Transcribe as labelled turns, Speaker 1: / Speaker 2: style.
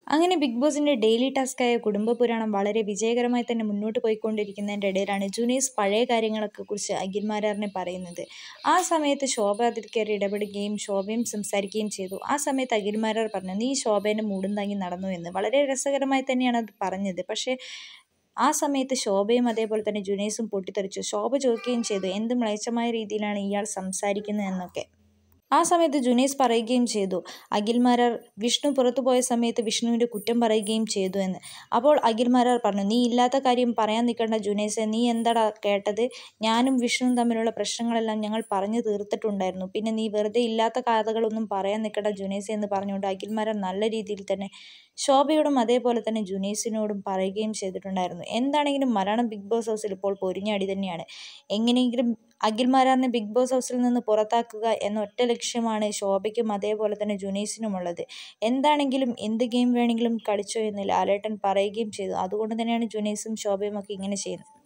Speaker 1: അങ്ങനെ ബിഗ് ബോസിൻ്റെ ഡെയിലി ടാസ്ക്കായ കുടുംബ പുരാണം വളരെ വിജയകരമായി തന്നെ മുന്നോട്ട് പോയിക്കൊണ്ടിരിക്കുന്നതിൻ്റെ ഇടയിലാണ് ജുനീസ് പഴയ കാര്യങ്ങളൊക്കെ കുറിച്ച് അഖിൽമാരാറിനെ പറയുന്നത് ആ സമയത്ത് ശോഭ അതിൽ കയറി ഇടപെടുകയും ശോഭയും സംസാരിക്കുകയും ചെയ്തു ആ സമയത്ത് അഖിൽമാരാർ പറഞ്ഞു നീ ശോഭേൻ്റെ മൂടും താങ്ങി നടന്നു എന്ന് വളരെ രസകരമായി തന്നെയാണ് അത് പറഞ്ഞത് പക്ഷേ ആ സമയത്ത് ശോഭയും അതേപോലെ തന്നെ ജുനൈസും പൊട്ടിത്തെറിച്ചു ശോഭ ചോദിക്കുകയും ചെയ്തു എന്ത് മ്ലേച്ഛമായ രീതിയിലാണ് ഇയാൾ സംസാരിക്കുന്നത് എന്നൊക്കെ ആ സമയത്ത് ജുനൈസ് പറയുകയും ചെയ്തു അഖിൽമാരാർ വിഷ്ണു പുറത്തു പോയ സമയത്ത് വിഷ്ണുവിൻ്റെ കുറ്റം പറയുകയും ചെയ്തു എന്ന് അപ്പോൾ അഖിൽമാരാർ പറഞ്ഞു നീ ഇല്ലാത്ത കാര്യം പറയാൻ നിൽക്കേണ്ട ജുനൈസെ നീ എന്താടാ കേട്ടത് ഞാനും വിഷ്ണുവും തമ്മിലുള്ള പ്രശ്നങ്ങളെല്ലാം ഞങ്ങൾ പറഞ്ഞു തീർത്തിട്ടുണ്ടായിരുന്നു പിന്നെ നീ വെറുതെ ഇല്ലാത്ത കഥകളൊന്നും പറയാൻ നിൽക്കേണ്ട ജുനൈസെ എന്ന് പറഞ്ഞുകൊണ്ട് അഖിൽമാരാർ നല്ല രീതിയിൽ തന്നെ ശോഭയോടും അതേപോലെ തന്നെ ജുനൈസിനോടും പറയുകയും ചെയ്തിട്ടുണ്ടായിരുന്നു എന്താണെങ്കിലും മലയാളം ബിഗ് ബോസ് ഹൗസിൽ ഇപ്പോൾ പൊരിഞ്ഞാടി തന്നെയാണ് എങ്ങനെയെങ്കിലും അഖിൽമാരാറിനെ ബിഗ് ബോസ് ഹൗസിൽ നിന്ന് പുറത്താക്കുക എന്ന ഒറ്റ ലക്ഷ്യമാണ് ശോഭയ്ക്കും അതേപോലെ തന്നെ ജുനൈസിനുമുള്ളത് എന്താണെങ്കിലും എന്ത് ഗെയിം വേണമെങ്കിലും കളിച്ചോ എന്ന് ലാലേട്ടൻ പറയുകയും ചെയ്തു അതുകൊണ്ട് തന്നെയാണ് ജുനൈസും ശോഭയും ഒക്കെ ഇങ്ങനെ ചെയ്യുന്നത്